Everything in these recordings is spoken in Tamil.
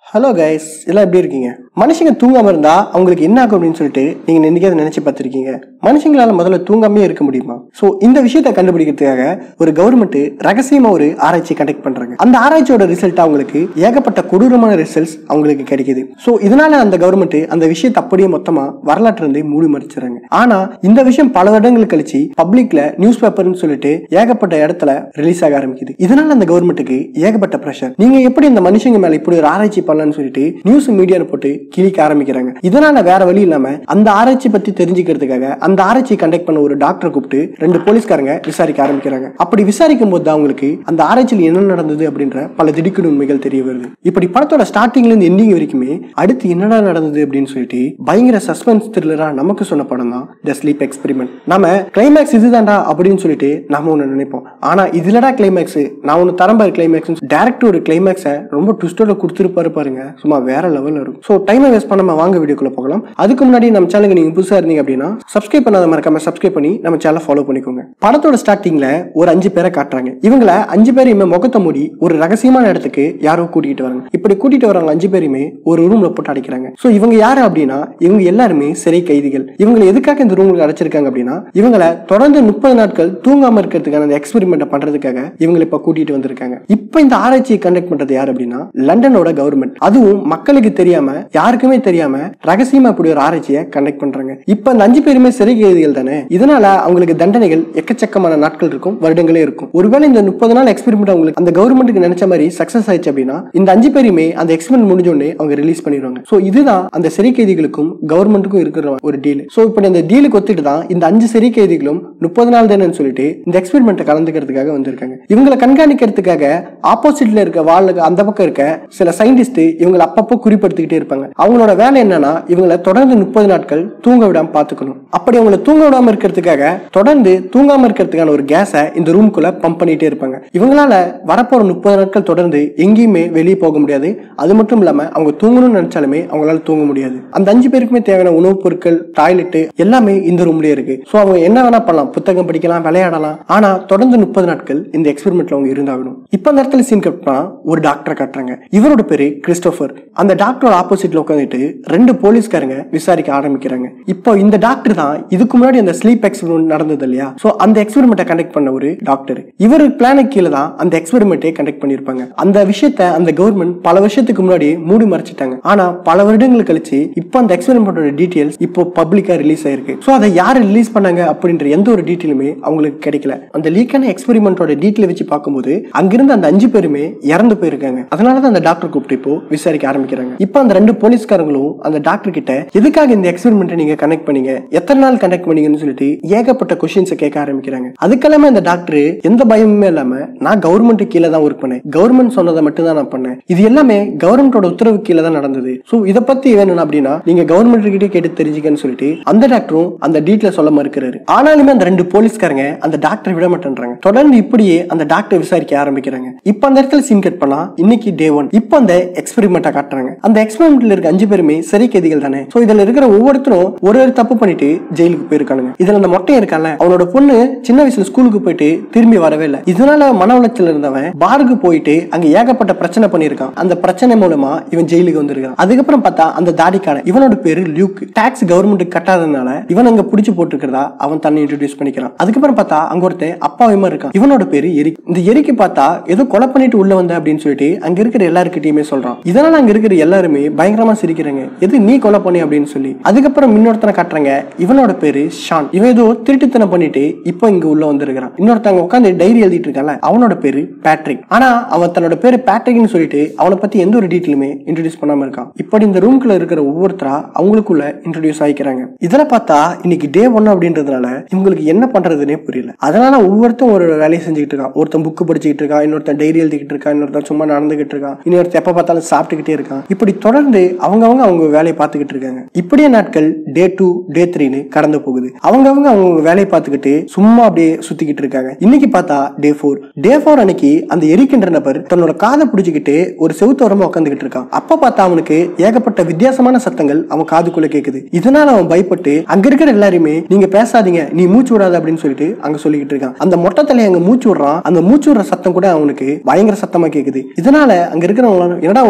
ஹலோ கைஸ் எல்லாம் எப்படி இருக்கீங்க மனுஷங்க தூங்காம இருந்தா அவங்களுக்கு என்ன ஆகும் அப்படின்னு சொல்லிட்டு நீங்க என்னைக்கு அதை நினைச்சு பார்த்திருக்கீங்க மனுஷங்களால முதல்ல தூங்காமே இருக்க முடியுமா சோ இந்த விஷயத்தை கண்டுபிடிக்கிறதுக்காக ஒரு கவர்மெண்ட் ரகசியமா ஒரு ஆராய்ச்சி கண்டக்ட் பண்றாங்க அந்த ஆராய்ச்சியோட ரிசல்ட் அவங்களுக்கு ஏகப்பட்ட கொடூரமான ரிசல்ட்ஸ் அவங்களுக்கு கிடைக்குது சோ இதனால அந்த கவர்மெண்ட் அந்த விஷயத்தை அப்படியே மொத்தமா வரலாற்று இருந்து மூடி மறைச்சிடுறாங்க ஆனா இந்த விஷயம் பல வருடங்கள் கழிச்சு பப்ளிக்ல நியூஸ் பேப்பர்னு சொல்லிட்டு ஏகப்பட்ட இடத்துல ரிலீஸ் ஆக ஆரம்பிக்குது இதனால அந்த கவர்மெண்ட்டுக்கு ஏகப்பட்ட ப்ரெஷர் நீங்க எப்படி இந்த மனுஷங்க மேல இப்படி ஒரு ஆராய்ச்சி பண்ணலாம்னு சொல்லிட்டு நியூஸ் மீடியா போட்டு கிழிக்க ஆரம்பிக்கிறாங்க இதனால வேற வழி இல்லாம அந்த ஆராய்ச்சி பத்தி தெரிஞ்சுக்கிறதுக்காக அந்த ஆராய்ச்சி கண்டக்ட் பண்ண ஒரு டாக்டரை கூப்பிட்டு ரெண்டு போலீஸ்காரங்க விசாரிக்க ஆரம்பிக்கிறாங்க அப்படி விசாரிக்கும் போது தான் அவங்களுக்கு அந்த ஆராய்ச்சியில் என்ன நடந்தது அப்படின்ற பல திடுக்கிடும் உண்மைகள் தெரிய வருது இப்படி படத்தோட ஸ்டார்டிங்ல இருந்து எண்டிங் வரைக்குமே அடுத்து என்னடா நடந்தது அப்படின்னு சொல்லிட்டு பயங்கர சஸ்பென்ஸ் த்ரில்லரா நமக்கு சொன்ன படம் தான் த ஸ்லீப் எக்ஸ்பெரிமெண்ட் நம்ம கிளைமேக்ஸ் இதுதான்டா அப்படின்னு சொல்லிட்டு நாம ஒண்ணு நினைப்போம் ஆனா இதுலடா கிளைமேக்ஸ் நான் ஒன்னு தரம்பாரு கிளைமேக்ஸ் டேரக்டர் ஒரு கிளைமேக்ஸை ரொம்ப ட்விஸ்டோட கொடுத்துருப்பாரு பாருங்க சும்மா வேற லெவல்ல இருக்கும் ஸோ டைமை வேஸ்ட் பண்ணாம வாங்க வீடியோக்குள்ள போகலாம் அதுக்கு முன்னாடி நம்ம சேனலுக்கு நீங்க புதுசா இருந்தீங்க அப்படின்னா சப்ஸ்கிரைப் பண்ணாத மறக்காம சப்ஸ்கிரைப் பண்ணி நம்ம சேனலை ஃபாலோ பண்ணிக்கோங்க படத்தோட ஸ்டார்டிங்ல ஒரு அஞ்சு பேரை காட்டுறாங்க இவங்கள அஞ்சு பேரையுமே முகத்தை மூடி ஒரு ரகசியமான இடத்துக்கு யாரோ கூட்டிகிட்டு வராங்க இப்படி கூட்டிட்டு வரவங்க அஞ்சு பேரையுமே ஒரு ரூம்ல போட்டு அடைக்கிறாங்க ஸோ இவங்க யாரு அப்படின்னா இவங்க எல்லாருமே சிறை கைதிகள் இவங்களை எதுக்காக இந்த ரூம்ல அடைச்சிருக்காங்க அப்படின்னா இவங்களை தொடர்ந்து முப்பது நாட்கள் தூங்காம இருக்கிறதுக்கான அந்த எக்ஸ்பெரிமெண்ட் பண்றதுக்காக இவங்களை இப்ப கூட்டிட்டு வந்திருக்காங்க இப்ப இந்த ஆராய்ச்சியை கண்டக்ட் பண்றது யார் அப்படின்னா லண்டனோட கவர்மெண்ட் அதுவும் மக்களுக்கு தெரியாம யாருக்குமே தெரியாம ரகசியமா இப்படி ஒரு ஆராய்ச்சியை கண்டக்ட் பண்றாங்க இப்ப அந்த அஞ்சு பேருமே சிறை கைதிகள் தானே இதனால அவங்களுக்கு தண்டனைகள் எக்கச்சக்கமான நாட்கள் இருக்கும் வருடங்களே இருக்கும் ஒருவேளை இந்த முப்பது நாள் எக்ஸ்பெரிமெண்ட் அவங்களுக்கு அந்த கவர்மெண்ட்டுக்கு நினைச்ச மாதிரி சக்சஸ் ஆயிடுச்சு அப்படின்னா இந்த அஞ்சு பேருமே அந்த எக்ஸ்பெரிமெண்ட் முடிஞ்ச உடனே அவங்க ரிலீஸ் பண்ணிடுவாங்க சோ இதுதான் அந்த சிறை கைதிகளுக்கும் கவர்மெண்ட்டுக்கும் இருக்கிற ஒரு டீல் சோ இப்படி அந்த டீலுக்கு ஒத்துட்டு தான் இந்த அஞ்சு சிறை கைதிகளும் முப்பது நாள் தானே சொல்லிட்டு இந்த எக்ஸ்பெரிமெண்ட்டை கலந்துக்கிறதுக்காக வந்திருக்காங்க இவங்களை கண்காணிக்கிறதுக்காக ஆப்போசிட்ல இருக்க வாளுக்கு அந்த பக்கம் இருக்க சில சயின்டிஸ்ட் இவங்களை அப்பப்போ குறிப்படுத்திக்கிட்டே இருப்பாங்க அவங்களோட வேலை என்னன்னா இவங்களை தொடர்ந்து முப்பது நாட்கள் தூங்க விடாம பாத்துக்கணும் அப்படி அவங்களை தூங்க விடாம இருக்கிறதுக்காக தொடர்ந்து தூங்காம இருக்கிறதுக்கான ஒரு கேஸை இந்த ரூம்குள்ள பம்ப் பண்ணிட்டே இருப்பாங்க இவங்களால வரப்போற முப்பது நாட்கள் தொடர்ந்து எங்கேயுமே வெளியே போக முடியாது அது மட்டும் இல்லாம அவங்க தூங்கணும்னு நினைச்சாலுமே அவங்களால தூங்க முடியாது அந்த அஞ்சு பேருக்குமே தேவையான உணவுப் பொருட்கள் டாய்லெட் எல்லாமே இந்த ரூம்லயே இருக்கு சோ அவங்க என்ன வேணா பண்ணலாம் புத்தகம் படிக்கலாம் விளையாடலாம் ஆனா தொடர்ந்து முப்பது நாட்கள் இந்த எக்ஸ்பெரிமெண்ட்ல அவங்க இருந்தாகணும் இப்ப அந்த இடத்துல சீன் கட் பண்ணா ஒரு டாக்டரை காட்டுறாங்க இவரோட பேரு கிறிஸ்டோபர் அந்த டாக்டரோட ஆப்போசிட்ல உட்காந்துட்டு ரெண்டு போலீஸ்காரங்க விசாரிக்க ஆரம்பிக்கிறாங்க இப்போ இந்த டாக்டர் தான் இதுக்கு முன்னாடி அந்த ஸ்லீப் எக்ஸ்பெரிமெண்ட் நடந்தது இல்லையா சோ அந்த எக்ஸ்பெரிமெண்ட்டை கண்டக்ட் பண்ண ஒரு டாக்டர் இவர் பிளானுக்கு கீழே தான் அந்த எக்ஸ்பெரிமெண்ட்டை கண்டக்ட் பண்ணிருப்பாங்க அந்த விஷயத்த அந்த கவர்மெண்ட் பல வருஷத்துக்கு முன்னாடி மூடி மறைச்சிட்டாங்க ஆனா பல வருடங்கள் கழிச்சு இப்போ அந்த எக்ஸ்பெரிமெண்டோட டீடைல்ஸ் இப்போ பப்ளிக்கா ரிலீஸ் ஆயிருக்கு சோ அதை யாரு ரிலீஸ் பண்ணாங்க அப்படின்ற எந்த ஒரு டீட்டெயிலுமே அவங்களுக்கு கிடைக்கல அந்த லீக்கான எக்ஸ்பெரிமெண்டோட டீட்டெயில் வச்சு பார்க்கும்போது அங்கிருந்து அந்த அஞ்சு பேருமே இறந்து போயிருக்காங்க அதனாலதான் அந்த டாக்டர் கூப்பிட்டு இப்போ விசாரிக்க ஆரம்பிக்கிறாங்க இப்போ அந்த ரெண்டு போலீஸ்காரங்களும் அந்த டாக்டர் கிட்ட எதுக்காக இந்த எக்ஸ்பெரிமெண்ட்டை நீங்க கனெக்ட் பண்ணீங்க எத்தனை நாள் கனெக்ட் பண்ணீங்கன்னு சொல்லிட்டு ஏகப்பட்ட கொஸ்டின்ஸ் கேட்க ஆரம்பிக்கிறாங்க அதுக்கெல்லாமே அந்த டாக்டர் எந்த பயமுமே இல்லாம நான் கவர்மெண்ட் கீழே தான் ஒர்க் பண்ணேன் கவர்மெண்ட் சொன்னதை மட்டும் தான் நான் பண்ணேன் இது எல்லாமே கவர்மெண்டோட உத்தரவு கீழே தான் நடந்தது சோ இதை பத்தி வேணும் அப்படின்னா நீங்க கவர்மெண்ட் கிட்டே கேட்டு தெரிஞ்சுக்கன்னு சொல்லிட்டு அந்த டாக்டரும் அந்த டீட்ல சொல்ல மறுக்கிறாரு ஆனாலுமே அந்த ரெண்டு போலீஸ்காரங்க அந்த டாக்டர் விட மாட்டேன்றாங்க தொடர்ந்து இப்படியே அந்த டாக்டர் விசாரிக்க ஆரம்பிக்கிறாங்க இப்ப அந்த இடத்துல சீன் கட் பண்ணா இன்னைக்கு டே ஒன் இப்போ அந்த எக்ஸ்பெரிமெண்ட்டை காட்டுறாங்க அந்த எக்ஸ்பெரிமெண்ட்ல இருக்க அஞ்சு பேருமே சிறை கைதிகள் தானே சோ இதுல இருக்கிற ஒவ்வொருத்தரும் ஒரு ஒரு தப்பு பண்ணிட்டு ஜெயிலுக்கு போயிருக்கானுங்க இதுல அந்த மொட்டையும் இருக்கான்ல அவனோட பொண்ணு சின்ன வயசுல ஸ்கூலுக்கு போயிட்டு திரும்பி வரவே இல்லை இதனால மன உளைச்சல் இருந்தவன் பாருக்கு போயிட்டு அங்க ஏகப்பட்ட பிரச்சனை பண்ணிருக்கான் அந்த பிரச்சனை மூலமா இவன் ஜெயிலுக்கு வந்திருக்கான் அதுக்கப்புறம் பார்த்தா அந்த தாடிக்கான இவனோட பேரு லியூக் டாக்ஸ் கவர்மெண்ட் கட்டாததுனால இவன் அங்க புடிச்சு போட்டுக்கிறதா அவன் தன்னை இன்ட்ரடியூஸ் பண்ணிக்கிறான் அதுக்கப்புறம் பார்த்தா அங்க ஒருத்தன் அப்பாவியமா இருக்கான் இவனோட பேரு எரிக் இந்த எரிக்கு பார்த்தா ஏதோ கொலை பண்ணிட்டு உள்ள வந்த அப்படின்னு சொல்லிட்டு அங்க இருக்கிற எல்லாருக்கிட்டையுமே சொல்றான் இதனால அங்க இருக்கிற எல்லாருமே பயங்கரமா சிரிக்கிறாங்க எது நீ கொலை பண்ணி அப்படின்னு சொல்லி அதுக்கப்புறம் இன்னொருத்தனை காட்டுறாங்க இவனோட பேரு ஷான் இவன் ஏதோ திருட்டுத்தனம் பண்ணிட்டு இப்போ இங்க உள்ள வந்திருக்கான் இன்னொருத்தங்க உட்காந்து டைரி எழுதிட்டு இருக்கான்ல அவனோட பேரு பேட்ரிக் ஆனா அவன் தன்னோட பேரு பேட்ரிக்னு சொல்லிட்டு அவனை பத்தி எந்த ஒரு டீட்டெயிலுமே இன்ட்ரடியூஸ் பண்ணாம இருக்கான் இப்படி இந்த ரூம்குள்ள இருக்கிற ஒவ்வொருத்தரா அவங்களுக்குள்ள இன்ட்ரடியூஸ் ஆகிக்கிறாங்க இதெல்லாம் பார்த்தா இன்னைக்கு டே ஒன் அப்படின்றதுனால இவங்களுக்கு என்ன பண்றதுனே புரியல அதனால ஒவ்வொருத்தரும் ஒரு வேலையை செஞ்சுக்கிட்டு இருக்கான் ஒருத்தன் புக்கு படிச்சுக்கிட்டு இருக்கான் இன்னொருத்தன் டைரி எழுதிக்கிட்டு இருக்கான் இன்னொருத்தன் சும்மா நடந்துகிட்டு இருக்கான் இன்னொருத்தன் எப்ப பார்த்தாலும் சாப்பிட்டுக்கிட்டே இருக்கான் இப்படி தொடர்ந்து அவங்கவங்க அவங்க வேலையை பார்த்துக்கிட்டு இருக்காங்க இப்படியே நாட்கள் டே டூ டே த்ரீன்னு கடந்து போகுது அவங்கவங்க அவங்க வேலையை பார்த்துக்கிட்டு சும்மா அப்படியே சுத்திக்கிட்டு இருக்காங்க இன்னைக்கு பார்த்தா டே ஃபோர் டே ஃபோர் அன்னைக்கு அந்த எரிக்கின்ற நபர் தன்னோட காதை பிடிச்சிக்கிட்டு ஒரு செவுத்தோரமா உட்காந்துக்கிட்டு இருக்கான் அப்ப பார்த்தா அவனுக்கு ஏகப்பட்ட வித்தியாசமான சத்தங்கள் அவன் காதுக்குள்ள கேக்குது இதனால அவன் பயப்பட்டு அங்க இருக்கிற எல்லாருமே நீங்க பேசாதீங்க நீ மூச்சு விடாத அப்படின்னு சொல்லிட்டு அங்க சொல்லிக்கிட்டு இருக்கான் அந்த மொட்டை தலையை அங்க மூச்சு விடுறான் அந்த மூச்சு விடுற சத்தம் கூட அவனுக்கு பயங்கர சத்தமா கேக்குது இதனால அங்க இருக்கிறவங்க என்னடா அவனுக்கு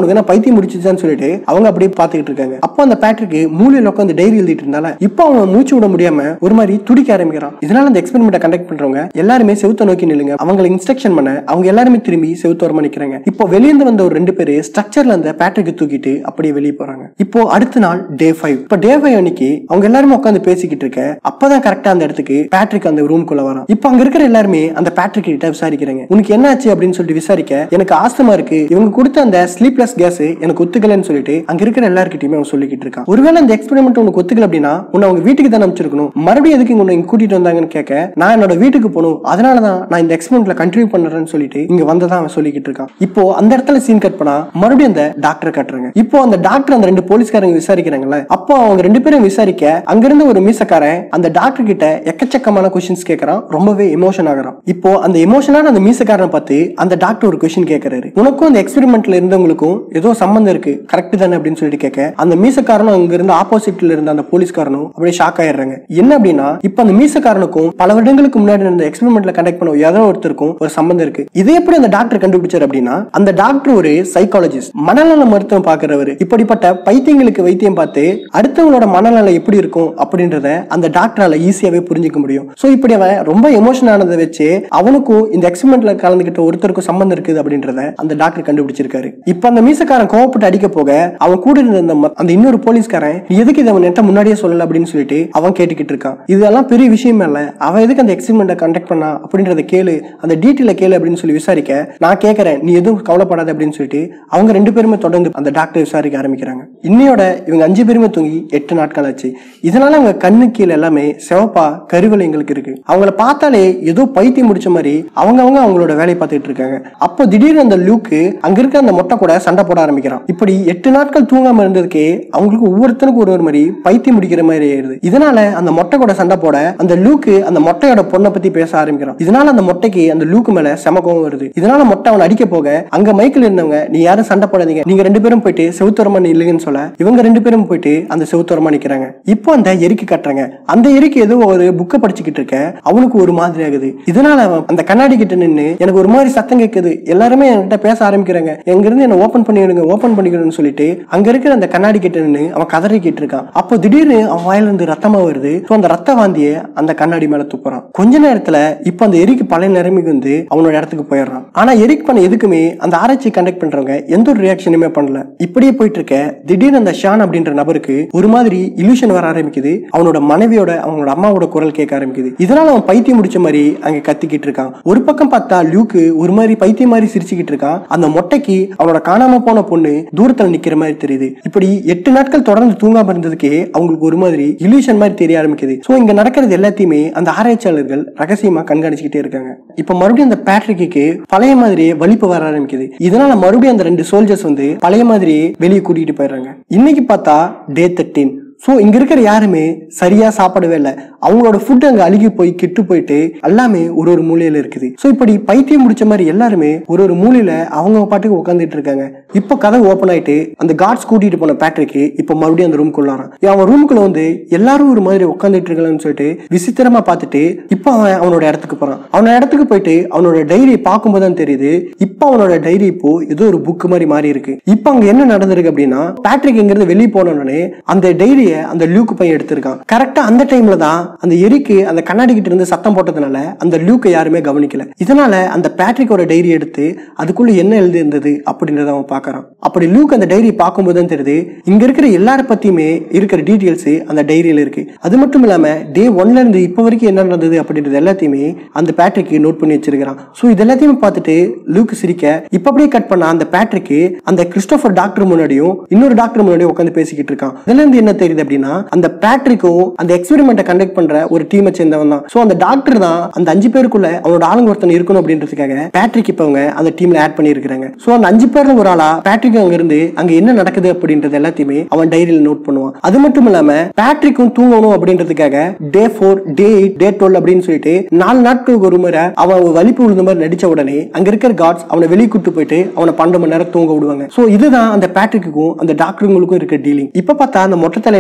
உனக்கு என்ன பைத்தியம் முடிச்சுச்சான்னு சொல்லிட்டு அவங்க அப்படியே பாத்துக்கிட்டு இருக்காங்க அப்போ அந்த பேட்ரிக்கு மூலையில உட்காந்து டைரி எழுதிட்டு இருந்தால இப்போ அவன் மூச்சு விட முடியாம ஒரு மாதிரி துடிக்க ஆரம்பிக்கிறான் இதனால அந்த எக்ஸ்பெரிமெண்ட்டை கண்டக்ட் பண்றவங்க எல்லாருமே செவுத்த நோக்கி நில்லுங்க அவங்களை இன்ஸ்ட்ரக்ஷன் பண்ண அவங்க எல்லாருமே திரும்பி செவுத்தோரமா நிக்கிறாங்க இப்போ வெளியேந்து வந்த ஒரு ரெண்டு பேரு ஸ்ட்ரக்சர்ல அந்த பேட்ரிக்கு தூக்கிட்டு அப்படியே வெளியே போறாங்க இப்போ அடுத்த நாள் டே ஃபைவ் இப்போ டே ஃபைவ் அன்னைக்கு அவங்க எல்லாருமே உட்காந்து பேசிக்கிட்டு இருக்க அப்பதான் கரெக்டா அந்த இடத்துக்கு பேட்ரிக் அந்த ரூம்குள்ள வரான் இப்போ அங்க இருக்கிற எல்லாருமே அந்த பேட்ரிக் கிட்ட விசாரிக்கிறாங்க உனக்கு என்ன ஆச்சு அப்படின்னு சொல்லிட்டு விசாரிக்க எனக்கு ஆஸ்தமா இருக்கு இவங்க கொடுத்த அந்த ஸ்லீப்லெஸ் கேஸ் எனக்கு ஒத்துக்கலன்னு சொல்லிட்டு அங்க இருக்கிற எல்லார்கிட்டயுமே அவன் சொல்லிக்கிட்டு இருக்கான் ஒருவேளை அந்த எக்ஸ்பெரிமெண்ட் உனக்கு ஒத்துக்கல அப்படின்னா உன்னை அவங்க வீட்டுக்கு தான் அனுப்பிச்சிருக்கணும் மறுபடியும் எதுக்கு இங்க உன்னை இங்க கூட்டிட்டு வந்தாங்கன்னு கேட்க நான் என்னோட வீட்டுக்கு போகணும் அதனால தான் நான் இந்த எக்ஸ்பெரிமெண்ட்ல கண்டினியூ பண்றேன்னு சொல்லிட்டு இங்க வந்ததான் அவன் சொல்லிக்கிட்டு இருக்கான் இப்போ அந்த இடத்துல சீன் கட் பண்ணா மறுபடியும் அந்த டாக்டர் கட்டுறாங்க இப்போ அந்த டாக்டர் அந்த ரெண்டு போலீஸ்காரங்க விசாரிக்கிறாங்கல்ல அப்போ அவங்க ரெண்டு பேரும் விசாரிக்க அங்கிருந்து ஒரு மீசக்காரன் அந்த டாக்டர் கிட்ட எக்கச்சக்கமான கொஸ்டின்ஸ் கேட்கறான் ரொம்பவே எமோஷன் ஆகுறான் இப்போ அந்த எமோஷனான அந்த மீசக்காரனை பார்த்து அந்த டாக்டர் ஒரு கொஸ்டின் கேட்கறாரு உனக்கும் அந்த எக்ஸ்பெரிமெண்ட்ல இருந்தவங்களுக்கும் ஏதோ சம்பந்தம் இருக்கு கரெக்ட் தானே அப்படின்னு சொல்லிட்டு கேட்க அந்த மீசக்காரனும் அங்க இருந்த ஆப்போசிட்ல இருந்த அந்த போலீஸ்காரனும் அப்படியே ஷாக் ஆயிடுறாங்க என்ன அப்படின்னா இப்ப அந்த மீசக்காரனுக்கும் பல வருடங்களுக்கு முன்னாடி நடந்த எக்ஸ்பெரிமெண்ட்ல கண்டக்ட் பண்ண யாரோ ஒருத்தருக்கும் ஒரு சம்பந்தம் இருக்கு இதே எப்படி அந்த டாக்டர் கண்டுபிடிச்சார் அப்படின்னா அந்த டாக்டர் ஒரு சைக்காலஜிஸ்ட் மனநல மருத்துவம் பாக்குறவர் இப்படிப்பட்ட பைத்தியங்களுக்கு வைத்தியம் பார்த்து அடுத்தவங்களோட மனநலம் எப்படி இருக்கும் அப்படின்றத அந்த டாக்டரால ஈஸியாவே புரிஞ்சுக்க முடியும் சோ இப்படி அவன் ரொம்ப எமோஷன் ஆனதை வச்சு அவனுக்கும் இந்த எக்ஸ்பெரிமெண்ட்ல கலந்துகிட்ட ஒருத்தருக்கும் சம்பந்தம் இருக்குது அப்படின்றத அந்த டாக்டர் கண்டுபிடிச்சிருக்காரு இப்ப அந்த மீசக்காரன் கோவப்பட்டு அடிக்க போக அவன் கூட இருந்த அந்த ம- அந்த இன்னொரு போலீஸ்காரன் நீ எதுக்கு இதை அவன் என்கிட்ட முன்னாடியே சொல்லல அப்படின்னு சொல்லிட்டு அவன் கேட்டுக்கிட்டு இருக்கான் இதெல்லாம் பெரிய விஷயம் இல்ல அவன் எதுக்கு அந்த எக்ஸ்பெரிமெண்ட்டை கண்டக்ட் பண்ணா அப்படின்றத கேளு அந்த டீட்டெயில கேளு அப்படின்னு சொல்லி விசாரிக்க நான் கேட்கறேன் நீ எதுவும் கவலைப்படாத அப்படின்னு சொல்லிட்டு அவங்க ரெண்டு பேருமே தொடர்ந்து அந்த டாக்டர் விசாரிக்க ஆரம்பிக்கிறாங்க இன்னையோட இவங்க அஞ்சு பேருமே தூங்கி எட்டு நாட்கள் ஆச்சு இதனால அவங்க கண்ணு கீழே எல்லாமே சிவப்பா கருவளையங்களுக்கு இருக்கு அவங்கள பார்த்தாலே ஏதோ பைத்தியம் முடிச்ச மாதிரி அவங்க அவங்க அவங்களோட வேலையை பார்த்துட்டு இருக்காங்க அப்போ திடீர்னு அந்த லூக்கு அங்க இருக்க அந்த மொட்டை கூட சண்டை போட ஆரம்பிக்கிறான் இப்படி எட்டு நாட்கள் தூங்காம இருந்ததுக்கே அவங்களுக்கு ஒவ்வொருத்தனுக்கும் ஒரு ஒரு மாதிரி பைத்தியம் முடிக்கிற மாதிரி ஆயிருது இதனால அந்த மொட்டை கூட சண்டை போட அந்த லூக்கு அந்த மொட்டையோட பொண்ணை பத்தி பேச ஆரம்பிக்கிறான் இதனால அந்த மொட்டைக்கு அந்த லூக்கு மேல செம கோவம் வருது இதனால மொட்டை அவன் அடிக்க போக அங்க மைக்கில் இருந்தவங்க நீ யாரும் சண்டை போடாதீங்க நீங்க ரெண்டு பேரும் போயிட்டு செவுத்தோரமா இல்லைங்கன்னு சொல்ல இவங்க ரெண்டு பேரும் போயிட்டு அந்த செவுத்தோரமா நிக்கிறாங்க இப்போ அந்த எரிக்கு கட்டுறாங்க அந்த எரிக்கு ஏதோ ஒரு புக்கை படிச்சுக்கிட்டு இருக்க அவனுக்கு ஒரு மாதிரி ஆகுது இதனால அவன் அந்த கண்ணாடி கிட்ட நின்னு எனக்கு ஒரு மாதிரி சத்தம் கேட்குது எல்லாருமே என்கிட்ட பேச ஆரம்பிக்கிறாங்க எங்க இருந்து என்ன ஓபன் பண்ணிடுங்க ஓபன் பண்ணிக்கணும்னு சொல்லிட்டு அங்க இருக்கிற அந்த கண்ணாடி கிட்ட நின்னு அவன் கதறிக்கிட்டு இருக்கான் அப்போ திடீர்னு அவன் வாயில இருந்து ரத்தமா வருது ஸோ அந்த ரத்த வாந்திய அந்த கண்ணாடி மேல துப்புறான் கொஞ்ச நேரத்துல இப்போ அந்த எரிக்கு பழைய நிலைமைக்கு வந்து அவனோட இடத்துக்கு போயிடுறான் ஆனா எரிக் பண்ண எதுக்குமே அந்த ஆராய்ச்சி கண்டக்ட் பண்றவங்க எந்த ஒரு ரியாக்ஷனுமே பண்ணல இப்படியே போயிட்டு இருக்க திடீர்னு அந்த ஷான் அப்படின்ற நபருக்கு ஒரு மாதிரி இல்யூஷன் வர ஆரம்பிக்குது அவனோட மனைவியோட அவனோட அம்மாவோட குரல் கேட்க ஆரம்பிக்குது இதனால அவன் பைத்தியம் முடிச்ச மாதிரி அங்க கத்திக்கிட்டு இருக்கான் ஒரு பக்கம் பார்த்தா லியூக்கு ஒரு மாதிரி பைத்தியம் மாதிரி சிரிச்சுக்கிட்டு இருக்கான் அந்த மொட்டைக்கு அவனோட காணாம போன பொண்ணு தூரத்துல நிக்கிற மாதிரி தெரியுது இப்படி எட்டு நாட்கள் தொடர்ந்து தூங்காம இருந்ததுக்கே அவங்களுக்கு ஒரு மாதிரி இல்யூஷன் மாதிரி தெரிய ஆரம்பிக்குது சோ இங்க நடக்கிறது எல்லாத்தையுமே அந்த ஆராய்ச்சியாளர்கள் ரகசியமா கண்காணிச்சுக்கிட்டே இருக்காங்க இப்ப மறுபடியும் அந்த பேட்ரிக்கு பழைய மாதிரியே வலிப்பு வர ஆரம்பிக்குது இதனால மறுபடியும் அந்த ரெண்டு சோல்ஜர்ஸ் வந்து பழைய மாதிரியே வெளியே கூட்டிட்டு போயிடுறாங்க இன்னைக்கு பார்த்தா டே தேர்ட்டீன் ஸோ இங்க இருக்கிற யாருமே சரியா சாப்பிடவே இல்லை அவங்களோட ஃபுட் அங்க அழுகி போய் கெட்டு போயிட்டு எல்லாமே ஒரு ஒரு மூலையில இருக்குது ஸோ இப்படி பைத்தியம் முடிச்ச மாதிரி எல்லாருமே ஒரு ஒரு மூலையில அவங்க பாட்டுக்கு உட்காந்துட்டு இருக்காங்க இப்போ கதை ஓப்பன் ஆயிட்டு அந்த கார்ட்ஸ் கூட்டிட்டு போன பேட்ரிக்கு இப்போ மறுபடியும் அந்த ரூம்குள்ள வரான் அவன் ரூமுக்குள்ள வந்து எல்லாரும் ஒரு மாதிரி உட்காந்துட்டு இருக்கலாம்னு சொல்லிட்டு விசித்திரமா பார்த்துட்டு இப்போ அவன் அவனோட இடத்துக்கு போறான் அவனோட இடத்துக்கு போயிட்டு அவனோட டைரியை பார்க்கும்போது தான் தெரியுது இப்போ அவனோட டைரி இப்போ ஏதோ ஒரு புக் மாதிரி மாறி இருக்கு இப்போ அங்க என்ன நடந்திருக்கு அப்படின்னா பேட்ரிக் இங்கிருந்து வெளியே போன உடனே அந்த டைரிய அந்த லூக்கு பையன் எடுத்திருக்கான் கரெக்டா அந்த டைம்ல தான் அந்த எரிக்கு அந்த கண்ணாடி கிட்ட இருந்து சத்தம் போட்டதுனால அந்த லூக்கை யாருமே கவனிக்கல இதனால அந்த பேட்ரிக்கோட டைரி எடுத்து அதுக்குள்ள என்ன எழுதி இருந்தது அப்படின்றத அவன் பார்க்கறான் அப்படி லூக் அந்த டைரி பார்க்கும்போது தான் தெரியுது இங்க இருக்கிற எல்லார பத்தியுமே இருக்கிற டீடைல்ஸ் அந்த டைரியில இருக்கு அது மட்டும் இல்லாம டே ஒன்ல இருந்து இப்போ வரைக்கும் என்ன நடந்தது அப்படின்றது எல்லாத்தையுமே அந்த பேட்ரிக்கு நோட் பண்ணி வச்சிருக்கிறான் ஸோ இது எல்லாத்தையுமே பார்த்துட்டு லூக் சிரிக்க இப்ப அப்படியே கட் பண்ண அந்த பேட்ரிக்கு அந்த கிறிஸ்டோபர் டாக்டர் முன்னாடியும் இன்னொரு டாக்டர் முன்னாடியும் உட்காந்து பேசிக்கிட்டு இருக்கான் இதுல இருந்து என்ன தெரியுது அப்படின்னா அந்த பேட்ரிக்கும் அந்த எக்ஸ்பெரிமெண்ட்டை கண்டக்ட் பண்ற ஒரு டீமை சேர்ந்தவன் தான் ஸோ அந்த டாக்டர் தான் அந்த அஞ்சு பேருக்குள்ள அவனோட ஆளுங்க ஒருத்தன் இருக்கணும் அப்படின்றதுக்காக பேட்ரிக் இப்ப அவங்க அந்த டீம்ல ஆட் பண்ணியிருக்காங்க ஸோ அந்த அஞ்சு பேர்ல ஒரு ஆளா பேட்ரிக் அங்க இருந்து அங்க என்ன நடக்குது அப்படின்றது எல்லாத்தையுமே அவன் டைரியில நோட் பண்ணுவான் அது மட்டும் இல்லாம பேட்ரிக்கும் தூங்கணும் அப்படின்றதுக்காக day four day eight day twelve அப்படின்னு சொல்லிட்டு நாலு நாட்களுக்கு ஒரு முறை அவன் வலிப்பு விழுந்த மாதிரி நடிச்ச உடனே அங்க இருக்கிற காட்ஸ் அவனை வெளியே கூட்டு போயிட்டு அவனை பன்னெண்டு மணி நேரம் தூங்க விடுவாங்க சோ இதுதான் அந்த பேட்ரிக்குக்கும் அந்த டாக்டருங்களுக்கும் இருக்க டீலிங் இப்ப பார்த்தா அந்த மொட்டை தலை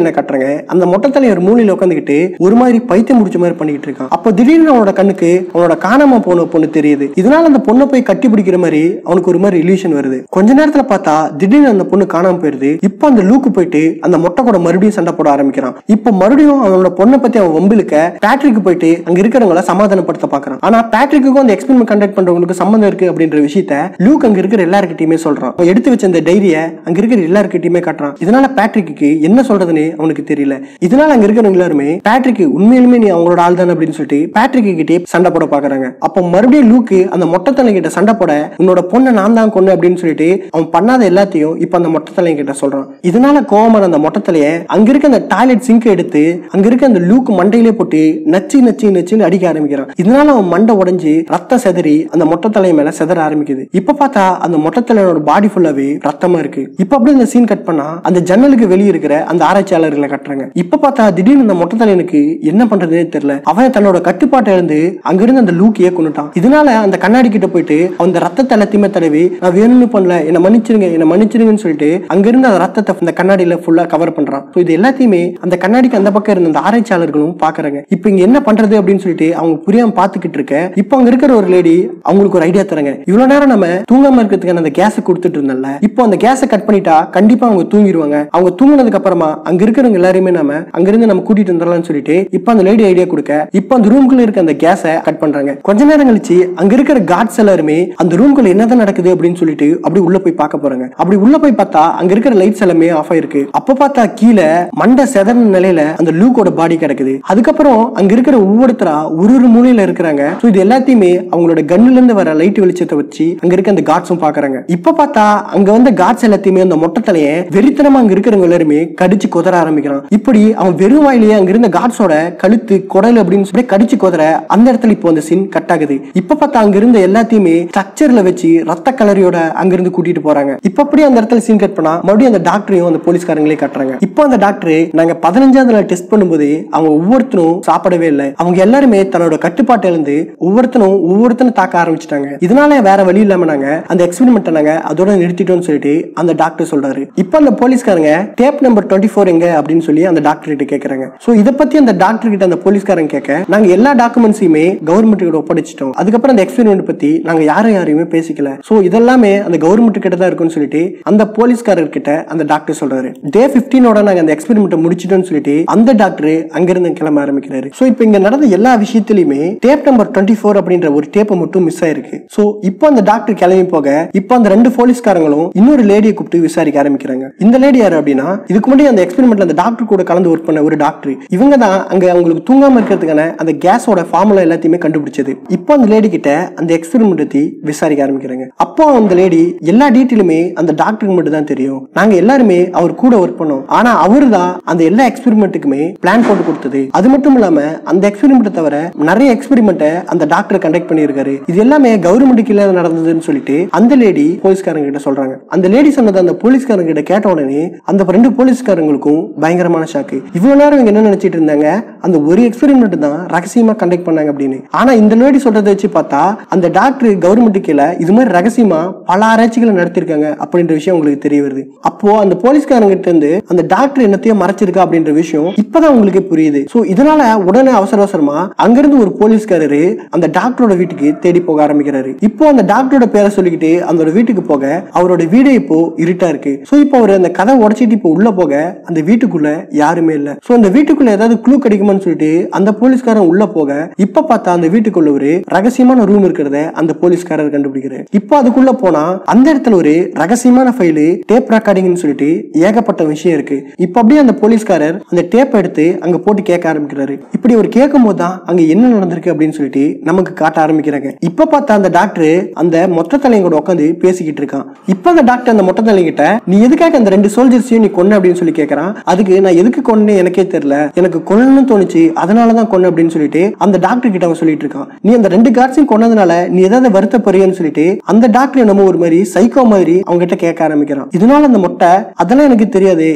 தலையனை கட்டுறாங்க அந்த மொட்டை தலையன் ஒரு மூலையில உட்காந்துக்கிட்டு ஒரு மாதிரி பைத்தியம் முடிச்ச மாதிரி பண்ணிட்டு இருக்கான் அப்போ திடீர்னு அவனோட கண்ணுக்கு அவனோட காணாம போன பொண்ணு தெரியுது இதனால அந்த பொண்ணை போய் கட்டி பிடிக்கிற மாதிரி அவனுக்கு ஒரு மாதிரி இல்யூஷன் வருது கொஞ்ச நேரத்துல பார்த்தா திடீர்னு அந்த பொண்ணு காணாம போயிருது இப்போ அந்த லூக்கு போயிட்டு அந்த மொட்டை கூட மறுபடியும் சண்டை போட ஆரம்பிக்கிறான் இப்போ மறுபடியும் அவனோட பொண்ணை பத்தி அவன் வம்பிலுக்க பேட்ரிக்கு போயிட்டு அங்க இருக்கிறவங்கள சமாதானப்படுத்த பாக்குறான் ஆனா பேட்ரிக்குக்கும் அந்த எக்ஸ்பெரிமெண்ட் கண்டக்ட் பண்றவங்களுக்கு சம்மந்தம் இருக்கு அப்படின்ற விஷயத்த லூக் அங்க இருக்கிற எல்லாருக்கிட்டையுமே சொல்றான் அவன் எடுத்து வச்ச அந்த டைரிய அங்க இருக்கிற எல்லாருக்கிட்டையுமே காட்டுறான் இதனால பேட்ரிக்கு என்ன சொல்றதுன்னு அவனுக்கு தெரியல இதனால அங்க இருக்கிறவங்க எல்லாருமே பேட்ரிக்கு உண்மையிலுமே நீ அவங்களோட ஆள் தானே அப்படின்னு சொல்லிட்டு பேட்ரிக்கு கிட்டே சண்டை போட பாக்குறாங்க அப்போ மறுபடியும் லூக்கு அந்த மொட்டை தலை கிட்ட சண்டை போட உன்னோட பொண்ணை நான் தான் கொண்டு அப்படின்னு சொல்லிட்டு அவன் பண்ணாத எல்லாத்தையும் இப்ப அந்த மொட்டை தலையை கிட்ட சொல்றான் இதனால கோவமான அந்த மொட்டை தலையை அங்க இருக்க அந்த டாய்லெட் சிங்க் எடுத்து அங்க இருக்க அந்த லூக் மண்டையிலே போட்டு நச்சு நச்சு நச்சுன்னு அடிக்க ஆரம்பிக்கிறான் இதனால அவன் மண்டை உடைஞ்சு ரத்தம் செதறி அந்த மொட்டை தலை மேல செதற ஆரம்பிக்குது இப்ப பார்த்தா அந்த மொட்டை தலையோட பாடி ஃபுல்லாவே ரத்தமா இருக்கு இப்ப அப்படியே இந்த சீன் கட் பண்ணா அந்த ஜன்னலுக்கு வெளியே இருக்கிற அந்த ஆராய்ச்சியாளர்களை கட்டுறாங்க இப்ப பார்த்தா திடீர்னு அந்த மொட்டை தலையனுக்கு என்ன பண்றதுனே தெரியல அவன் தன்னோட கட்டுப்பாட்டை இருந்து அங்கிருந்து அந்த லூக்கியே கொண்டுட்டான் இதனால அந்த கண்ணாடி கிட்ட போயிட்டு அந்த ரத்தத்தை எல்லாத்தையுமே தடவி நான் வேணும்னு பண்ணல என்ன மன்னிச்சிருங்க என்ன மன்னிச்சிருங்கன்னு சொல்லிட்டு அங்கிருந்து அந்த ரத்தத்தை அந்த கண்ணாடியில ஃபுல்லா கவர் பண்றான் ஸோ இது எல்லாத்தையுமே அந்த கண்ணாடிக்கு அந்த பக்கம் இருந்த அந்த ஆராய்ச்சியாளர்களும் பாக்குறாங்க இப்போ இங்க என்ன பண்றது அப்படின்னு சொல்லிட்டு அவங்க புரியாம பாத்துக்கிட்டு இருக்க இப்போ அங்க இருக்கிற ஒரு லேடி அவங்களுக்கு ஒரு ஐடியா தராங்க இவ்வளவு நேரம் நம்ம தூங்காம இருக்கிறதுக்கான அந்த கேஸை கொடுத்துட்டு இருந்தோம்ல இப்போ அந்த கேஸை கட் பண்ணிட்டா கண்டிப்பா அவங்க தூங்கிடுவாங்க அவங்க தூங்கினதுக்கு அப்புறமா அங்க இருக்கிறவங்க எல்லாருமே நம்ம அங்கிருந்து நம்ம கூட்டிட்டு வந்துடலாம்னு சொல்லிட்டு இப்போ அந்த லேடி ஐடியா கொடுக்க இப்போ அந்த ரூம்குள்ள இருக்க அந்த கேஸை கட் பண்றாங்க கொஞ்ச நேரம் கழிச்சு அங்க இருக்கிற காட்ஸ் எல்லாருமே அந்த ரூம்குள்ள என்னதான் நடக்குது அப்படின்னு சொல்லிட்டு அப்படி உள்ள போய் பார்க்க போறாங்க அப்படி உள்ள போய் பார்த்தா அங்க இருக்கிற லைட்ஸ் எல்லாமே ஆஃப் ஆயிருக்கு அப்ப பார்த்தா கீழே மண்டை செதறின நிலையில அந்த லூக்கோட பாடி கிடக்குது அதுக்கப்புறம் அங்க இருக்கிற ஒவ்வொருத்தரா ஒரு ஒரு மூலையில இருக்கிறாங்க ஸோ இது எல்லாத்தையுமே அவங்களோட கன்னுல இருந்து வர லைட் வெளிச்சத்தை வச்சு அங்க இருக்க அந்த காட்ஸும் பாக்குறாங்க இப்ப பார்த்தா அங்க வந்த காட்ஸ் எல்லாத்தையுமே அந்த மொட்டை தலையை வெறித்தனமா அங்க இருக்கிறவங்க எல்லாருமே கடிச்சு கொதற ஆரம்பிக்கிறான் இப்படி அவன் வெறும் வாயிலேயே அங்க இருந்த காட்ஸோட கழுத்து குடல் அப்படின்னு சொல்லி கடிச்சு கொதற அந்த இடத்துல இப்போ அந்த சீன் கட் ஆகுது இப்ப பார்த்தா அங்க இருந்த எல்லாத்தையுமே ஸ்ட்ரக்சர்ல வச்சு ரத்த கலரியோட அங்க இருந்து கூட்டிட்டு போறாங்க இப்ப அப்படியே அந்த இடத்துல சீன் கட் பண்ணா மறுபடியும் அந்த டாக்டரையும் அந்த போலீஸ்காரங்களே கட்டுறாங்க இப்போ அந்த டாக்டர் நாங்க பதினஞ்சாவது நாள் டெஸ்ட் பண்ணும்போது அவங்க ஒவ்வொருத்தரும் சாப்பிடவே இல்லை அவங்க எல்லாருமே தன்னோட கட்டுப்பாட்டுல இருந்து ஒவ்வொருத்தனும் ஒவ்வொருத்தனும் தாக்க ஆரம்பிச்சிட்டாங்க இதனால வேற வழி இல்லாம நாங்க அந்த எக்ஸ்பெரிமெண்ட் நாங்க அதோட நிறுத்திட்டோம்னு சொல்லிட்டு அந்த டாக்டர் சொல்றாரு இப்போ அந்த போலீஸ்காரங்க டேப் நம்பர் டுவெண்ட்டி ஃபோர் எங்க அப்படின்னு சொல்லி அந்த டாக்டர் கிட்ட கேக்குறாங்க சோ இதை பத்தி அந்த டாக்டர் கிட்ட அந்த போலீஸ்காரங்க கேட்க நாங்க எல்லா டாக்குமெண்ட்ஸையுமே கவர்மெண்ட் கிட்ட ஒப்படைச்சிட்டோம் அதுக்கப்புறம் அந்த எக்ஸ்பெரிமெண்ட் பத்தி நாங்க யாரும் யாரையுமே பேசிக்கல சோ இதெல்லாமே அந்த கவர்மெண்ட் கிட்ட தான் இருக்கும்னு சொல்லிட்டு அந்த போலீஸ்காரர் கிட்ட அந்த டாக்டர் சொல்றாரு டே பிப்டீனோட நாங்க அந்த எக்ஸ்பெரிமெண்ட் முடிச்சிட்டோம்னு சொல்லிட்டு அந்த டாக்டர் அங்கிருந்து கிளம்ப ஆரம்பிக்கிறாரு சோ இப்போ இங்க நடந்த எல்லா விஷயத்திலுமே டேப் நம்பர் டுவெண்ட்டி ஃபோர் அப்படின்ற ஒரு டேப்பை மட்டும் மிஸ் ஆயிருக்கு சோ இப்போ அந்த டாக்டர் கிளம்பி போக இப்போ அந்த ரெண்டு போலீஸ்காரங்களும் இன்னொரு லேடியை கூப்பிட்டு விசாரிக்க ஆரம்பிக்கிறாங்க இந்த லேடி யாரு அப்படின்னா இதுக்கு முன்னாடி அந்த எக்ஸ்பெரிமெண்ட்ல அந்த டாக்டர் கூட கலந்து ஒர்க் பண்ண ஒரு டாக்டர் இவங்க தான் அங்க அவங்களுக்கு தூங்காம இருக்கிறதுக்கான அந்த கேஸோட ஃபார்முலா எல்லாத்தையுமே கண்டுபிடிச்சது இப்போ அந்த லேடி கிட்ட அந்த எக்ஸ்பெரிமெண்ட் பத்தி விசாரிக்க ஆரம்பிக்கிறாங்க அப்போ அந்த லேடி எல்லா டீட்டெயிலுமே அந்த டாக்டருக்கு மட்டும் தான் தெரியும் நாங்க எல்லாருமே அவர் கூட ஒர்க் பண்ணோம் ஆனா அவரு தான் அந்த எல்லா எக்ஸ்பெரிமெண்ட்டுக்குமே பிளான் போட்டு கொடுத்தது அது மட்டும் இல்லாம அந்த எக்ஸ்பெரிமெண்ட் தவிர நிறைய எக்ஸ்பெரிமெண்ட்டை அந்த டாக்டர் கண்டக்ட் பண்ணியிருக்காரு இது எல்லாமே கவர்மெண்ட் கீழே நடந்ததுன்னு சொல்லிட்டு அந்த லேடி போலீஸ்காரங்க கிட்ட சொல்றாங்க அந்த லேடி சொன்னது அந்த போலீஸ்காரங்க கிட்ட கேட்ட உடனே அந்த ரெண்டு போலீஸ்காரங்களுக்கும் பயங்கரமான ஷாக்கு இவ்வளவு நேரம் இவங்க என்ன நினைச்சிட்டு இருந்தாங்க அந்த ஒரு எக்ஸ்பெரிமெண்ட் தான் ரகசியமா கண்டக்ட் பண்ணாங்க அப்படின்னு ஆனா இந்த லேடி சொல்றதை வச்சு பார்த்தா அந்த டாக்டர் கவர்மெண்ட் கீழே இது மாதிரி ரகசியமா பல ஆராய்ச்சிகளை நடத்திருக்காங்க அப்படின்ற விஷயம் உங்களுக்கு தெரிய வருது அப்போ அந்த போலீஸ்காரங்க கிட்ட இருந்து அந்த டாக்டர் என்னத்தையோ மறைச்சிருக்கா அப்படின்ற விஷயம் இப்பதான் உங்களுக்கு புரியுது சோ இதனால உடனே அவசர அவசரமா அங்கிருந்து ஒரு போலீஸ்காரரு அந்த டாக்டரோட வீட்டுக்கு தேடி போக ஆரம்பிக்கிறாரு இப்போ அந்த டாக்டரோட பேரை சொல்லிக்கிட்டு அந்த வீட்டுக்கு போக அவரோட வீடே இப்போ இருட்டா இருக்கு சோ இப்போ அவர் அந்த கதை உடைச்சிட்டு இப்போ உள்ள போக அந்த வீட்டுக்குள்ள யாருமே இல்ல சோ அந்த வீட்டுக்குள்ள ஏதாவது க்ளூ கிடைக்குமான்னு சொல்லிட்டு அந்த போலீஸ்காரன் உள்ள போக இப்ப பார்த்தா அந்த வீட்டுக்குள்ள ஒரு ரகசியமான ரூம் இருக்கிறத அந்த போலீஸ்காரர் கண்டுபிடிக்கிறார் இப்போ அதுக்குள்ள போனா அந்த இடத்துல ஒரு ரகசியமான ஃபைலு டேப் ரெக்கார்டிங்னு சொல்லிட்டு ஏகப்பட்ட விஷயம் இருக்கு இப்போ அப்படியே அந்த போலீஸ்காரர் அந்த டேப் எடுத்து அங்க போட்டு கேட்க ஆரம்பிக்கிறாரு இப்படி ஒரு கேட்கும் போது தான் அங்க என்ன நடந்திருக்கு அப்படின்னு சொல்லிட்டு நமக்கு காட்ட ஆரம்பிக்கிறாங்க இப்ப பார்த்தா அந்த டாக்டர் அந்த மொத்த தலையும் கூட உட்காந்து பேசிக்கிட்டு இருக்கான் இப்ப அந்த டாக்டர் அந்த மொட்டை தலைங்கிட்ட நீ எதுக்காக அந்த ரெண்டு சோல்ஜர்ஸையும் நீ கொன்ன அப்படின்னு சொல்லி கேட்கறான் அதுக்கு நான் எதுக்கு கொன்னே எனக்கே தெரியல எனக்கு கொல்லணும்னு தோணுச்சு அதனாலதான் கொன்ன அப்படின்னு சொல்லிட்டு அந்த டாக்டர் கிட்ட அவன் சொல்லிட்டு இருக்கான் நீ அந்த ரெண்டு கார்ட்ஸையும் கொன்னதுனால நீ ஏதாவது வருத்தப்படுறியன்னு சொல்லிட்டு அந்த டாக்டர் என்னமோ ஒரு மாதிரி சைக்கோ மாதிரி அவங்க கிட்ட கேட்க ஆரம்பிக்கிறான் இதனால அந்த மொட்டை அதெல்லாம் எனக்கு தெரியாது எனக்கு ஒரு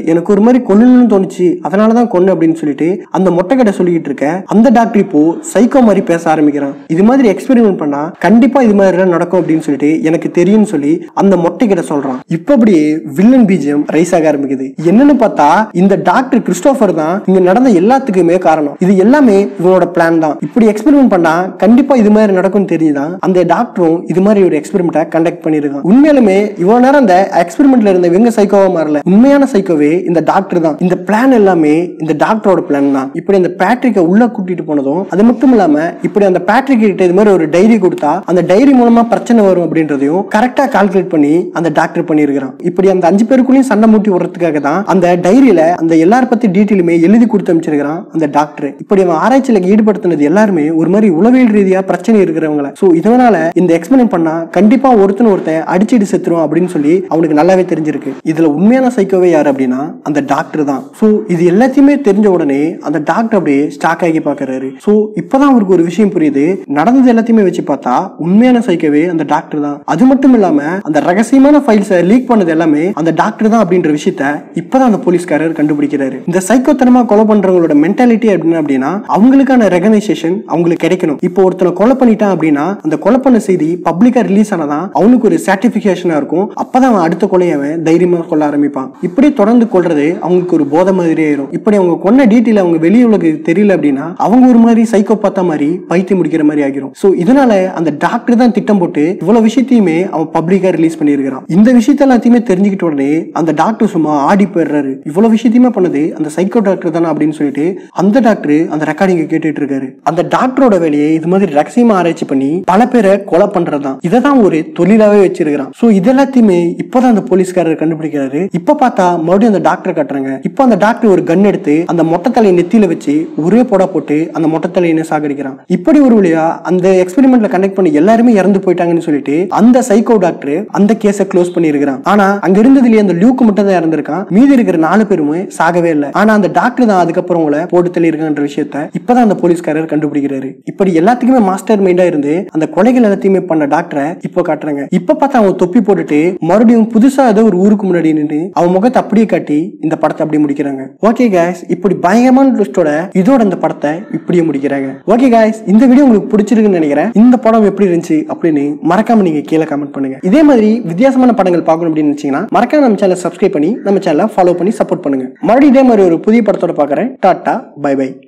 மாதிரி கொல்லணும்னு தோணுச்சு அதனாலதான் கொன்னு அப்படின்னு சொல்லிட்டு அந்த மொட்டை கடை சொல்லிட்டு இருக்க அந்த டாக்டர் இப்போ சைக்கோ மாதிரி பேச ஆரம்பிக்கிறான் இது மாதிரி எக்ஸ்பெரிமெண்ட் பண்ணா கண்டிப்பா இது மாதிரி எல்லாம் நடக்கும் அப்படின்னு சொல்லிட்டு எனக்கு தெரியும்னு சொல்லி அந்த மொட்டை கிட்ட சொல்றான் இப்ப அப்படியே வில்லன் பீஜம் ரைஸ் ஆக ஆரம்பிக்குது என்னன்னு பார்த்தா இந்த டாக்டர் கிறிஸ்டோபர் தான் இங்க நடந்த எல்லாத்துக்குமே காரணம் இது எல்லாமே இவனோட பிளான் தான் இப்படி எக்ஸ்பெரிமெண்ட் பண்ணா கண்டிப்பா இது மாதிரி நடக்கும்னு தெரியுதான் அந்த டாக்டரும் இது மாதிரி ஒரு எக்ஸ்பெரிமெண்ட்டை கண்டக்ட் பண்ணிருக்கான் உண்மையாலுமே இவ்வளவு நேரம் அந்த எக்ஸ்பெரிமெண்ட்ல இருந்த இவங்க சைக்கோவா மாறல உண்மையான சைக்கோவே இந்த டாக்டர் தான் இந்த பிளான் எல்லாமே இந்த டாக்டரோட பிளான் தான் இப்படி அந்த பேட்ரிக்கை உள்ள கூட்டிட்டு போனதும் அது மட்டும் இல்லாம இப்படி அந்த பேட்ரிக் கிட்ட இது மாதிரி ஒரு டைரி கொடுத்தா அந்த டைரி மூலமா பிரச்சனை வரும் அப்படின்றதையும் கரெக்டா கால்குலேட் பண்ணி அந்த டாக்டர் பண்ணியிருக்கிறான் இப்படி அந்த அஞ்சு பேருக்குள்ளேயும் சண்டை மூட்டி விடுறதுக்காக தான் அந்த டைரியில அந்த எல்லார பத்தி டீட்டெயிலுமே எழுதி கொடுத்து அமைச்சிருக்கிறான் அந்த டாக்டர் இப்படி அவன் ஆராய்ச்சியில ஈடுபடுத்தினது எல்லாருமே ஒரு மாதிரி உளவியல் ரீதியா பிரச்சனை இருக்கிறவங்கள சோ இதனால இந்த எக்ஸ்பிளைன் பண்ணா கண்டிப்பா ஒருத்தன் ஒருத்தன் அடிச்சிட்டு செத்துரும் அப்படின்னு சொல்லி அவனுக்கு நல்லாவே தெரிஞ்சிருக்கு இதுல உண்மையான சைக்கோவே யார் அப்படின்னா அந்த டாக்டர் தான் சோ இது எல்லாத்தையுமே தெரிஞ்ச உடனே அந்த டாக்டர் அப்படியே ஸ்டாக் ஆகி பாக்குறாரு சோ இப்பதான் அவருக்கு ஒரு விஷயம் புரியுது நடந்தது எல்லாத்தையுமே வச்சு பார்த்தா உண்மையான சைக்கோவே அந்த டாக்டர் தான் அது மட்டும் இல்லாம அந்த ரகசியமான ஃபைல்ஸை லீக் பண்ணது எல்லாமே அந்த டாக்டர் தான் அப்படின்ற விஷயத்த இப்பதான் அந்த போலீஸ்காரர் கண்டுபிடிக்கிறாரு இந்த சைக்கோத்தனமா கொலை பண்றவங்களோட மென்டாலிட்டி அப்படின்னு அப்படின்னா அவங்களுக்கான ரெகனைசேஷன் அவங்களுக்கு கிடைக்கணும் இப்போ ஒருத்தனை கொலை பண்ணிட்டான் அப்படின்னா அந்த கொலை பண்ண செய்தி பப்ளிக்கா ரிலீஸ் ஆனதான் அவனுக்கு ஒரு சர்டிபிகேஷனா இருக்கும் அப்பதான் அவன் அடுத்த கொலையை அவன் தைரியமா கொள்ள ஆரம்பிப்பான் இப்படி தொடர்ந்து கொள்றது அவங்களுக்கு ஒரு போதை மாதிரி ஆயிரும் இப்படி அவங்க கொன்ன டீட்டெயில் அவங்க வெளி உலகுக்கு தெரியல அப்படின்னா அவங்க ஒரு மாதிரி சைக்கோ பார்த்தா மாதிரி பைத்தியம் முடிக்கிற மாதிரி ஆகிரும் சோ இதனால அந்த டாக்டர் தான் திட்டம் போட்டு இவ்வளவு விஷயத்தையுமே அவன் பப்ளிக்கா ரிலீஸ் பண்ணியிருக்கிறான் இந்த விஷயத்த எல்லாத்தையுமே தெரிஞ்சுக்கிட்ட உடனே அந்த டாக்டர் சும்மா ஆடி போயிடுறாரு இவ்வளவு விஷயத்தையுமே பண்ணது அந்த சைக்கோ டாக்டர் தானே அப்படின்னு சொல்லிட்டு அந்த டாக்டர் அந்த ரெக்கார்டிங்க கேட்டுட்டு இருக்காரு அந்த டாக்டரோட வேலையை இது மாதிரி ரகசியமா ஆராய்ச்சி பண்ணி பல பேரை கொலை பண்றதுதான் இதை தான் ஒரு தொழிலாவே வச்சிருக்கிறான் சோ இது எல்லாத்தையுமே இப்பதான் அந்த போலீஸ்காரர் கண்டுபிடிக்கிறாரு இப்ப பார்த்தா மறுபடியும் அந்த டாக்டர் காட்டுறாங்க இப்போ அந்த டாக்டர் ஒரு கன் எடுத்து அந்த மொட்டை தலையை நெத்தியில வச்சு ஒரே போடா போட்டு அந்த மொட்டை தலையை சாகடிக்கிறான் இப்படி ஒரு வழியா அந்த எக்ஸ்பெரிமெண்ட்ல கண்டக்ட் பண்ணி எல்லாருமே இறந்து போயிட்டாங்கன்னு சொல்லிட்டு அந்த சைக்கோ டாக்டர் அந்த கேஸை க்ளோஸ் பண்ணியிருக்கிறான் ஆனா அங்க இருந்ததுலயே அந்த லியூக்கு மட்டும் தான் இறந்திருக்கான் மீதி இருக்கிற நாலு பேருமே சாகவே இல்லை ஆனா அந்த டாக்டர் தான் அதுக்கப்புறம் உங்களை போட்டு தள்ளியிருக்கான்ற விஷயத்த இப்பதான் அந்த போலீஸ்காரர் கண்டுபிடிக்கிறாரு இப்படி எல்லாத்துக்குமே மாஸ்டர் மைண்டா இருந்து அந்த கொலைகள் எல்லாத்தையுமே பண்ண டாக்டரை இப்போ காட்டுறாங்க இப்ப பார்த்தா அவன் தொப்பி போட்டுட்டு மறுபடியும் புதுசா ஏதோ ஒரு ஊருக்கு முன்னாடி நின்று அவன் முகத்தை அப்படியே காட்டி இந்த படத்தை அப்படியே முடிக்கிறாங்க ஓகே guys இப்படி பயங்கரமான ட்விஸ்டோட இதோட இந்த படத்தை இப்படியே முடிக்கிறாங்க ஓகே guys இந்த வீடியோ உங்களுக்கு பிடிச்சிருக்குன்னு நினைக்கிறேன் இந்த படம் எப்படி இருந்துச்சு அப்படின்னு மறக்காம நீங்க கீழே கமெண்ட் பண்ணுங்க இதே மாதிரி வித்தியாசமான படங்கள் பார்க்கணும் அப்படின்னு நினைச்சீங்கன்னா மறக்காம நம்ம சேனல் சப்ஸ்கிரைப் பண்ணி நம்ம சேனலை ஃபாலோ பண்ணி சப்போர்ட் பண்ணுங்க மறுபடியும் இதே மாதிரி ஒரு புதிய படத்தோட பார்க்கறேன் டாட்டா பை பை